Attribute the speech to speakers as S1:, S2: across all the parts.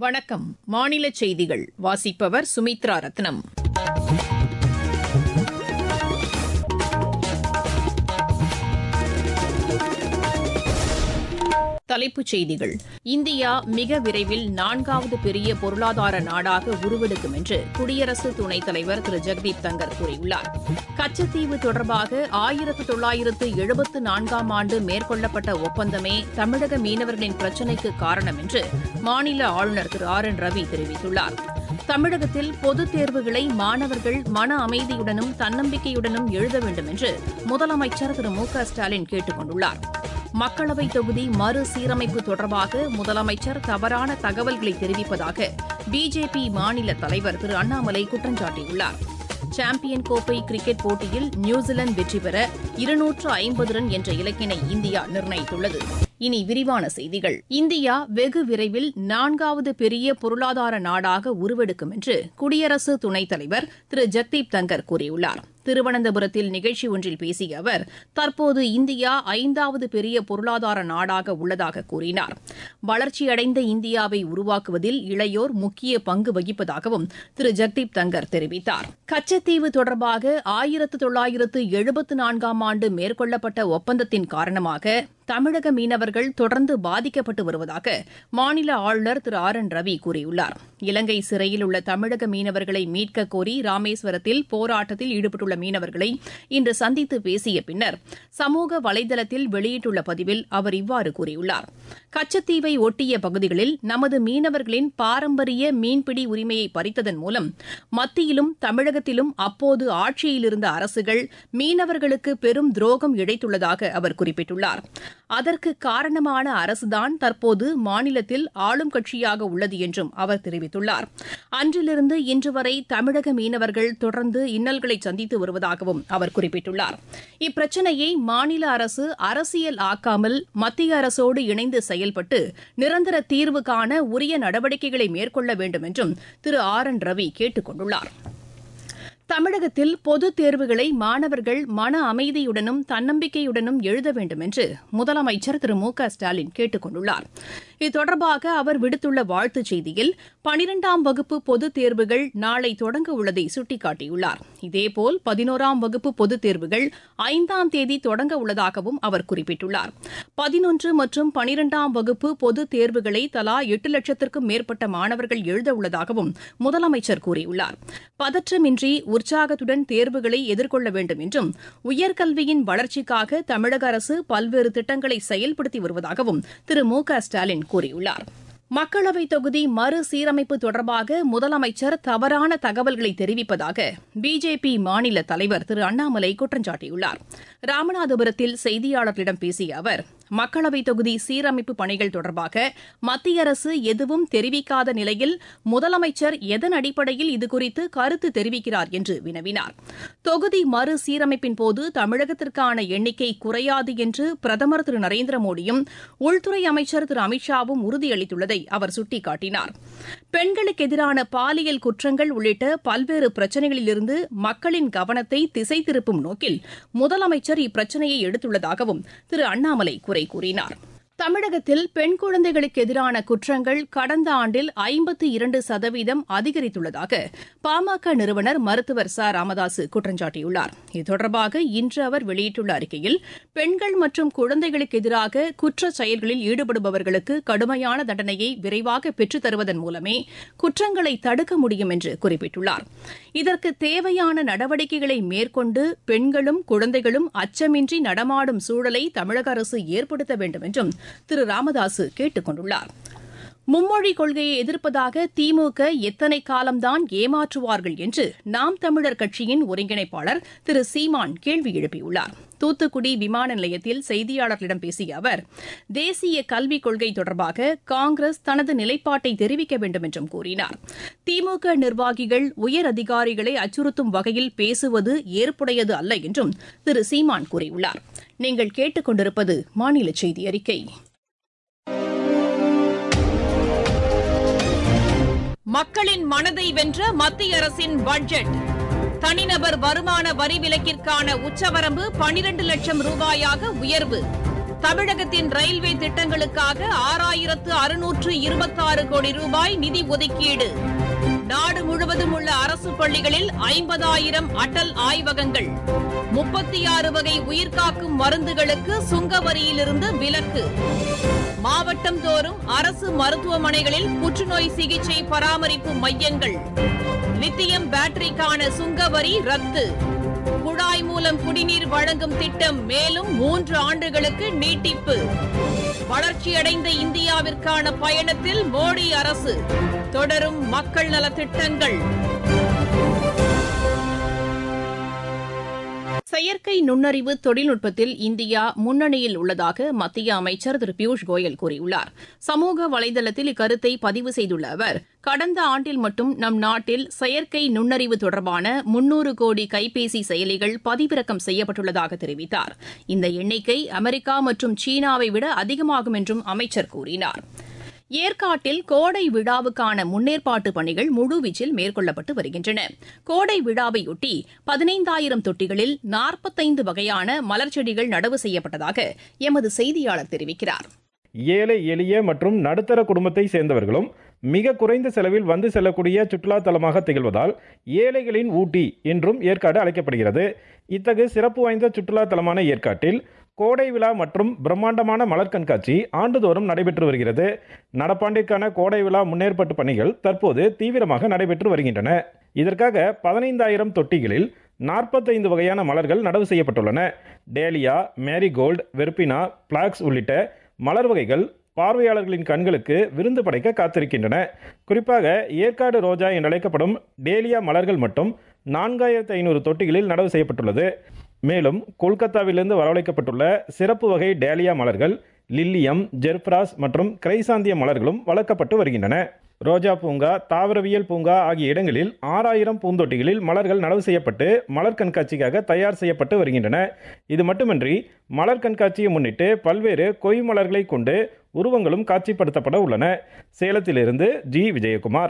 S1: வணக்கம் மாநில செய்திகள் வாசிப்பவர் சுமித்ரா ரத்னம் தலைப்புச் செய்திகள் இந்தியா மிக விரைவில் நான்காவது பெரிய பொருளாதார நாடாக உருவெடுக்கும் என்று குடியரசு துணைத் தலைவர் திரு ஜெக்தீப் தங்கர் கூறியுள்ளார் கச்சத்தீவு தொடர்பாக ஆயிரத்து தொள்ளாயிரத்து எழுபத்து நான்காம் ஆண்டு மேற்கொள்ளப்பட்ட ஒப்பந்தமே தமிழக மீனவர்களின் பிரச்சினைக்கு காரணம் என்று மாநில ஆளுநர் திரு ஆர் என் ரவி தெரிவித்துள்ளார் தமிழகத்தில் பொதுத் தேர்வுகளை மாணவர்கள் மன அமைதியுடனும் தன்னம்பிக்கையுடனும் எழுத வேண்டும் என்று முதலமைச்சர் திரு மு க ஸ்டாலின் கேட்டுக் கொண்டுள்ளார் மக்களவைத் தொகுதி மறுசீரமைப்பு தொடர்பாக முதலமைச்சர் தவறான தகவல்களை தெரிவிப்பதாக பிஜேபி மாநில தலைவர் திரு அண்ணாமலை குற்றம் சாட்டியுள்ளார் சாம்பியன் கோப்பை கிரிக்கெட் போட்டியில் நியூசிலாந்து வெற்றி பெற இருநூற்று ஐம்பது ரன் என்ற இலக்கினை இந்தியா நிர்ணயித்துள்ளது இனி விரிவான செய்திகள் இந்தியா வெகு விரைவில் நான்காவது பெரிய பொருளாதார நாடாக உருவெடுக்கும் என்று குடியரசு துணைத் தலைவர் திரு ஜெக்தீப் தங்கர் கூறியுள்ளார் திருவனந்தபுரத்தில் நிகழ்ச்சி ஒன்றில் பேசிய அவர் தற்போது இந்தியா ஐந்தாவது பெரிய பொருளாதார நாடாக உள்ளதாக கூறினார் வளர்ச்சியடைந்த இந்தியாவை உருவாக்குவதில் இளையோர் முக்கிய பங்கு வகிப்பதாகவும் திரு ஜெக்தீப் தங்கர் தெரிவித்தார் கச்சத்தீவு தொடர்பாக ஆயிரத்து தொள்ளாயிரத்து எழுபத்து நான்காம் ஆண்டு மேற்கொள்ளப்பட்ட ஒப்பந்தத்தின் காரணமாக தமிழக மீனவர்கள் தொடர்ந்து பாதிக்கப்பட்டு வருவதாக மாநில ஆளுநர் திரு ஆர் என் ரவி கூறியுள்ளார் இலங்கை சிறையில் உள்ள தமிழக மீனவர்களை மீட்க கோரி ராமேஸ்வரத்தில் போராட்டத்தில் ஈடுபட்டுள்ள மீனவர்களை இன்று சந்தித்து பேசிய பின்னர் சமூக வலைதளத்தில் வெளியிட்டுள்ள பதிவில் அவர் இவ்வாறு கூறியுள்ளார் கச்சத்தீவை ஒட்டிய பகுதிகளில் நமது மீனவர்களின் பாரம்பரிய மீன்பிடி உரிமையை பறித்ததன் மூலம் மத்தியிலும் தமிழகத்திலும் அப்போது ஆட்சியில் இருந்த அரசுகள் மீனவர்களுக்கு பெரும் துரோகம் இழைத்துள்ளதாக அவர் குறிப்பிட்டுள்ளார் அதற்கு காரணமான அரசுதான் தற்போது மாநிலத்தில் ஆளும் கட்சியாக உள்ளது என்றும் அவர் தெரிவித்துள்ளார் அன்றிலிருந்து இன்று வரை தமிழக மீனவர்கள் தொடர்ந்து இன்னல்களை சந்தித்து வருவதாகவும் அவர் குறிப்பிட்டுள்ளார் இப்பிரச்சினையை மாநில அரசு அரசியல் ஆக்காமல் மத்திய அரசோடு இணைந்து செயல்பட்டு நிரந்தர தீர்வு காண உரிய நடவடிக்கைகளை மேற்கொள்ள வேண்டும் என்றும் திரு ஆர் என் ரவி கேட்டுக் கொண்டுள்ளார் தமிழகத்தில் பொதுத் தேர்வுகளை மாணவர்கள் மன அமைதியுடனும் தன்னம்பிக்கையுடனும் எழுத வேண்டும் என்று முதலமைச்சர் திரு மு க ஸ்டாலின் கேட்டுக் கொண்டுள்ளார் இது தொடர்பாக அவர் விடுத்துள்ள வாழ்த்துச் செய்தியில் பனிரெண்டாம் வகுப்பு பொதுத் தேர்வுகள் நாளை தொடங்க உள்ளதை சுட்டிக்காட்டியுள்ளார் இதேபோல் பதினோராம் வகுப்பு பொதுத் தேர்வுகள் ஐந்தாம் தேதி தொடங்க உள்ளதாகவும் அவர் குறிப்பிட்டுள்ளார் பதினொன்று மற்றும் பனிரெண்டாம் வகுப்பு பொதுத் தேர்வுகளை தலா எட்டு லட்சத்திற்கும் மேற்பட்ட மாணவர்கள் எழுத உள்ளதாகவும் முதலமைச்சர் கூறியுள்ளார் பதற்றமின்றி உற்சாகத்துடன் தேர்வுகளை எதிர்கொள்ள வேண்டும் என்றும் உயர்கல்வியின் வளர்ச்சிக்காக தமிழக அரசு பல்வேறு திட்டங்களை செயல்படுத்தி வருவதாகவும் திரு மு க ஸ்டாலின் கூறியுள்ளார் மக்களவைத் தொகுதி மறுசீரமைப்பு தொடர்பாக முதலமைச்சர் தவறான தகவல்களை தெரிவிப்பதாக பிஜேபி மாநில தலைவர் திரு அண்ணாமலை குற்றம் சாட்டியுள்ளார் ராமநாதபுரத்தில் செய்தியாளர்களிடம் பேசிய அவர் மக்களவைத் தொகுதி சீரமைப்பு பணிகள் தொடர்பாக மத்திய அரசு எதுவும் தெரிவிக்காத நிலையில் முதலமைச்சர் எதன் அடிப்படையில் இதுகுறித்து கருத்து தெரிவிக்கிறார் என்று வினவினார் தொகுதி மறுசீரமைப்பின் போது தமிழகத்திற்கான எண்ணிக்கை குறையாது என்று பிரதமர் திரு நரேந்திர மோடியும் உள்துறை அமைச்சர் திரு அமித்ஷாவும் உறுதியளித்துள்ளதை அவர் சுட்டிக்காட்டினார் பெண்களுக்கு எதிரான பாலியல் குற்றங்கள் உள்ளிட்ட பல்வேறு பிரச்சினைகளிலிருந்து மக்களின் கவனத்தை திசை திருப்பும் நோக்கில் முதலமைச்சர் இப்பிரச்சினையை எடுத்துள்ளதாகவும் திரு அண்ணாமலை குறை கூறினார் தமிழகத்தில் பெண் குழந்தைகளுக்கு எதிரான குற்றங்கள் கடந்த ஆண்டில் ஐம்பத்தி இரண்டு சதவீதம் அதிகரித்துள்ளதாக பாமக நிறுவனர் மருத்துவர் ச ராமதாசு குற்றம் சாட்டியுள்ளார் இது தொடர்பாக இன்று அவர் வெளியிட்டுள்ள அறிக்கையில் பெண்கள் மற்றும் குழந்தைகளுக்கு எதிராக குற்ற செயல்களில் ஈடுபடுபவர்களுக்கு கடுமையான தண்டனையை விரைவாக பெற்றுத் தருவதன் மூலமே குற்றங்களை தடுக்க முடியும் என்று குறிப்பிட்டுள்ளார் இதற்கு தேவையான நடவடிக்கைகளை மேற்கொண்டு பெண்களும் குழந்தைகளும் அச்சமின்றி நடமாடும் சூழலை தமிழக அரசு ஏற்படுத்த வேண்டும் என்றும் திரு ராமதாசு கேட்டுக் கொண்டுள்ளார் மும்மொழி கொள்கையை எதிர்ப்பதாக திமுக எத்தனை காலம்தான் ஏமாற்றுவார்கள் என்று நாம் தமிழர் கட்சியின் ஒருங்கிணைப்பாளர் திரு சீமான் கேள்வி எழுப்பியுள்ளார் தூத்துக்குடி விமான நிலையத்தில் செய்தியாளர்களிடம் பேசிய அவர் தேசிய கல்விக் கொள்கை தொடர்பாக காங்கிரஸ் தனது நிலைப்பாட்டை தெரிவிக்க வேண்டும் என்றும் கூறினார் திமுக நிர்வாகிகள் உயர் அதிகாரிகளை அச்சுறுத்தும் வகையில் பேசுவது ஏற்புடையது அல்ல என்றும் திரு சீமான் கூறியுள்ளார் நீங்கள் கேட்டுக்கொண்டிருப்பது மாநில செய்தி அறிக்கை மக்களின் மனதை வென்ற மத்திய அரசின் பட்ஜெட் தனிநபர் வருமான வரி விலக்கிற்கான உச்சவரம்பு பனிரண்டு லட்சம் ரூபாயாக உயர்வு தமிழகத்தின் ரயில்வே திட்டங்களுக்காக ஆறாயிரத்து அறுநூற்று இருபத்தாறு கோடி ரூபாய் நிதி ஒதுக்கீடு நாடு முழுவதும் உள்ள அரசு பள்ளிகளில் ஐம்பதாயிரம் அடல் ஆய்வகங்கள் முப்பத்தி ஆறு வகை உயிர்காக்கும் மருந்துகளுக்கு சுங்க வரியிலிருந்து விலக்கு மாவட்டம் தோறும் அரசு மருத்துவமனைகளில் புற்றுநோய் சிகிச்சை பராமரிப்பு மையங்கள் லித்தியம் பேட்டரிக்கான சுங்க வரி ரத்து குழாய் மூலம் குடிநீர் வழங்கும் திட்டம் மேலும் மூன்று ஆண்டுகளுக்கு நீட்டிப்பு வளர்ச்சியடைந்த இந்தியாவிற்கான பயணத்தில் மோடி அரசு தொடரும் மக்கள் நலத் திட்டங்கள் செயற்கை நுண்ணறிவு தொழில்நுட்பத்தில் இந்தியா முன்னணியில் உள்ளதாக மத்திய அமைச்சர் திரு பியூஷ் கோயல் கூறியுள்ளார் சமூக வலைதளத்தில் இக்கருத்தை பதிவு செய்துள்ள அவர் கடந்த ஆண்டில் மட்டும் நம் நாட்டில் செயற்கை நுண்ணறிவு தொடர்பான முன்னூறு கோடி கைபேசி செயலிகள் பதிவிறக்கம் செய்யப்பட்டுள்ளதாக தெரிவித்தார் இந்த எண்ணிக்கை அமெரிக்கா மற்றும் சீனாவை விட அதிகமாகும் என்றும் அமைச்சர் கூறினார் ஏற்காட்டில் கோடை விழாவுக்கான முன்னேற்பாட்டு பணிகள் முழுவீச்சில் மேற்கொள்ளப்பட்டு வருகின்றன கோடை விழாவையொட்டி பதினைந்தாயிரம் தொட்டிகளில் நாற்பத்தைந்து வகையான மலர்ச்செடிகள் நடவு செய்யப்பட்டதாக எமது செய்தியாளர் தெரிவிக்கிறார்
S2: ஏழை எளிய மற்றும் நடுத்தர குடும்பத்தை சேர்ந்தவர்களும் மிக குறைந்த செலவில் வந்து செல்லக்கூடிய சுற்றுலா தலமாக திகழ்வதால் ஏழைகளின் ஊட்டி என்றும் ஏற்காடு அழைக்கப்படுகிறது இத்தகு சிறப்பு வாய்ந்த சுற்றுலா தலமான ஏற்காட்டில் கோடை விழா மற்றும் பிரம்மாண்டமான மலர் கண்காட்சி ஆண்டுதோறும் நடைபெற்று வருகிறது நடப்பாண்டிற்கான கோடை விழா முன்னேற்பாட்டு பணிகள் தற்போது தீவிரமாக நடைபெற்று வருகின்றன இதற்காக பதினைந்தாயிரம் தொட்டிகளில் நாற்பத்தைந்து வகையான மலர்கள் நடவு செய்யப்பட்டுள்ளன டேலியா மேரிகோல்டு வெர்பினா பிளாக்ஸ் உள்ளிட்ட மலர் வகைகள் பார்வையாளர்களின் கண்களுக்கு விருந்து படைக்க காத்திருக்கின்றன குறிப்பாக ஏற்காடு ரோஜா என்றழைக்கப்படும் டேலியா மலர்கள் மட்டும் நான்காயிரத்து ஐநூறு தொட்டிகளில் நடவு செய்யப்பட்டுள்ளது மேலும் கொல்கத்தாவிலிருந்து வரவழைக்கப்பட்டுள்ள சிறப்பு வகை டேலியா மலர்கள் லில்லியம் ஜெர்ப்ராஸ் மற்றும் கிரைசாந்திய மலர்களும் வளர்க்கப்பட்டு வருகின்றன ரோஜா பூங்கா தாவரவியல் பூங்கா ஆகிய இடங்களில் ஆறாயிரம் பூந்தொட்டிகளில் மலர்கள் நடவு செய்யப்பட்டு மலர் கண்காட்சிக்காக தயார் செய்யப்பட்டு வருகின்றன இது மட்டுமின்றி மலர் கண்காட்சியை முன்னிட்டு பல்வேறு கொய் மலர்களை கொண்டு உருவங்களும் காட்சிப்படுத்தப்பட உள்ளன சேலத்திலிருந்து ஜி விஜயகுமார்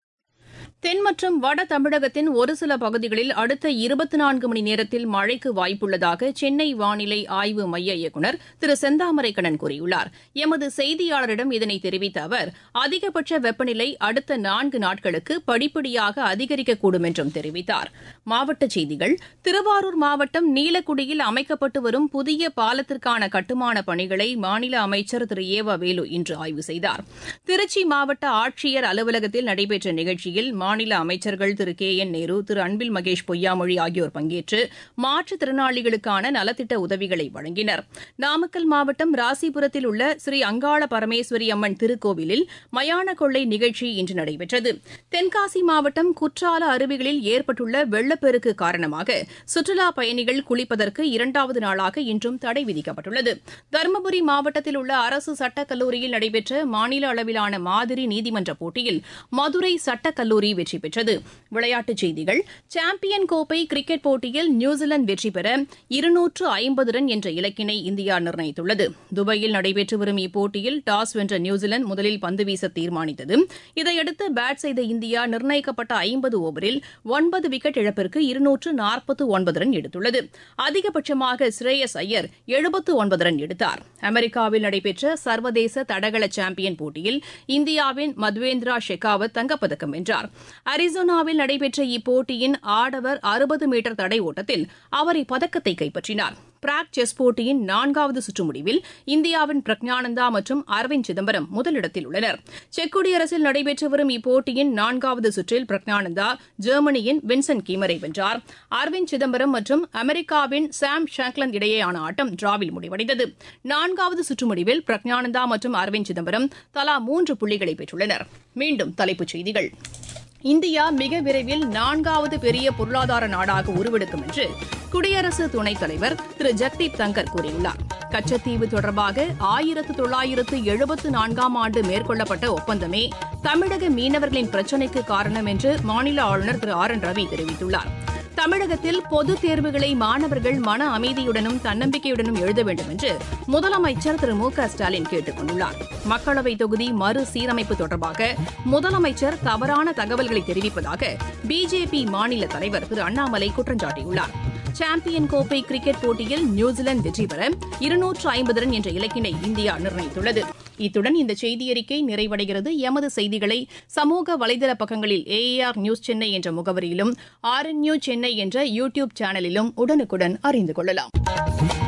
S1: தென் மற்றும் வட தமிழகத்தின் ஒரு சில பகுதிகளில் அடுத்த இருபத்தி நான்கு மணி நேரத்தில் மழைக்கு வாய்ப்புள்ளதாக சென்னை வானிலை ஆய்வு மைய இயக்குநர் திரு செந்தாமரைக்கண்ணன் கூறியுள்ளார் எமது செய்தியாளரிடம் இதனை தெரிவித்த அவர் அதிகபட்ச வெப்பநிலை அடுத்த நான்கு நாட்களுக்கு படிப்படியாக அதிகரிக்கக்கூடும் என்றும் தெரிவித்தார் மாவட்டச் செய்திகள் திருவாரூர் மாவட்டம் நீலக்குடியில் அமைக்கப்பட்டு வரும் புதிய பாலத்திற்கான கட்டுமான பணிகளை மாநில அமைச்சர் திரு ஏவ வேலு இன்று ஆய்வு செய்தார் திருச்சி மாவட்ட ஆட்சியர் அலுவலகத்தில் நடைபெற்ற நிகழ்ச்சியில் மாநில அமைச்சர்கள் திரு கே என் நேரு திரு அன்பில் மகேஷ் பொய்யாமொழி ஆகியோர் பங்கேற்று மாற்றுத்திறனாளிகளுக்கான நலத்திட்ட உதவிகளை வழங்கினர் நாமக்கல் மாவட்டம் ராசிபுரத்தில் உள்ள ஸ்ரீ அங்காள பரமேஸ்வரி அம்மன் திருக்கோவிலில் மயான கொள்ளை நிகழ்ச்சி இன்று நடைபெற்றது தென்காசி மாவட்டம் குற்றால அருவிகளில் ஏற்பட்டுள்ள வெள்ளப்பெருக்கு காரணமாக சுற்றுலா பயணிகள் குளிப்பதற்கு இரண்டாவது நாளாக இன்றும் தடை விதிக்கப்பட்டுள்ளது தருமபுரி மாவட்டத்தில் உள்ள அரசு சட்டக் கல்லூரியில் நடைபெற்ற மாநில அளவிலான மாதிரி நீதிமன்ற போட்டியில் மதுரை சட்டக் கல்லூரி வெற்றி பெற்றது விளையாட்டுச் செய்திகள் சாம்பியன் கோப்பை கிரிக்கெட் போட்டியில் நியூசிலாந்து வெற்றி பெற இருநூற்று ஐம்பது ரன் என்ற இலக்கினை இந்தியா நிர்ணயித்துள்ளது துபாயில் நடைபெற்று வரும் இப்போட்டியில் டாஸ் வென்ற நியூசிலாந்து முதலில் பந்து வீச தீர்மானித்தது இதையடுத்து பேட் செய்த இந்தியா நிர்ணயிக்கப்பட்ட ஐம்பது ஓவரில் ஒன்பது விக்கெட் இழப்பிற்கு இருநூற்று நாற்பத்து ஒன்பது ரன் எடுத்துள்ளது அதிகபட்சமாக ஸ்ரேயஸ் ஐயர் எழுபத்து ஒன்பது ரன் எடுத்தார் அமெரிக்காவில் நடைபெற்ற சர்வதேச தடகள சாம்பியன் போட்டியில் இந்தியாவின் மத்வேந்திரா ஷெகாவத் தங்கப்பதக்கம் வென்றார் அரிசோனாவில் நடைபெற்ற இப்போட்டியின் ஆடவர் அறுபது மீட்டர் தடை ஓட்டத்தில் அவர் இப்பதக்கத்தை கைப்பற்றினார் பிராக் செஸ் போட்டியின் நான்காவது சுற்று முடிவில் இந்தியாவின் பிரக்ஞானந்தா மற்றும் அரவிந்த் சிதம்பரம் முதலிடத்தில் உள்ளனர் செக் குடியரசில் நடைபெற்று வரும் இப்போட்டியின் நான்காவது சுற்றில் பிரக்ஞானந்தா ஜெர்மனியின் வின்சென்ட் கீமரை வென்றார் அரவிந்த் சிதம்பரம் மற்றும் அமெரிக்காவின் சாம் ஷாக்லந்த் இடையேயான ஆட்டம் டிராவில் முடிவடைந்தது நான்காவது சுற்று முடிவில் பிரக்ஞானந்தா மற்றும் அரவிந்த் சிதம்பரம் தலா மூன்று புள்ளிகளை பெற்றுள்ளனர் மீண்டும் தலைப்புச் செய்திகள் இந்தியா மிக விரைவில் நான்காவது பெரிய பொருளாதார நாடாக உருவெடுக்கும் என்று குடியரசு துணைத் தலைவர் திரு ஜக்தீப் தங்கர் கூறியுள்ளார் கச்சத்தீவு தொடர்பாக ஆயிரத்து தொள்ளாயிரத்து எழுபத்து நான்காம் ஆண்டு மேற்கொள்ளப்பட்ட ஒப்பந்தமே தமிழக மீனவர்களின் பிரச்சினைக்கு காரணம் என்று மாநில ஆளுநர் திரு ஆர் என் ரவி தெரிவித்துள்ளார் தமிழகத்தில் பொதுத் தேர்வுகளை மாணவர்கள் மன அமைதியுடனும் தன்னம்பிக்கையுடனும் எழுத வேண்டும் என்று முதலமைச்சர் திரு மு க ஸ்டாலின் கேட்டுக் கொண்டுள்ளார் மக்களவைத் தொகுதி மறுசீரமைப்பு தொடர்பாக முதலமைச்சர் தவறான தகவல்களை தெரிவிப்பதாக பிஜேபி மாநில தலைவர் திரு அண்ணாமலை குற்றம் சாட்டியுள்ளார் சாம்பியன் கோப்பை கிரிக்கெட் போட்டியில் நியூசிலாந்து வெற்றி பெற இருநூற்று ஐம்பது ரன் என்ற இலக்கினை இந்தியா நிர்ணயித்துள்ளது இத்துடன் இந்த செய்தியறிக்கை நிறைவடைகிறது எமது செய்திகளை சமூக வலைதள பக்கங்களில் ஏஏஆர் நியூஸ் சென்னை என்ற முகவரியிலும் ஆர்என்யூ சென்னை என்ற யூ டியூப் சேனலிலும் உடனுக்குடன் அறிந்து கொள்ளலாம்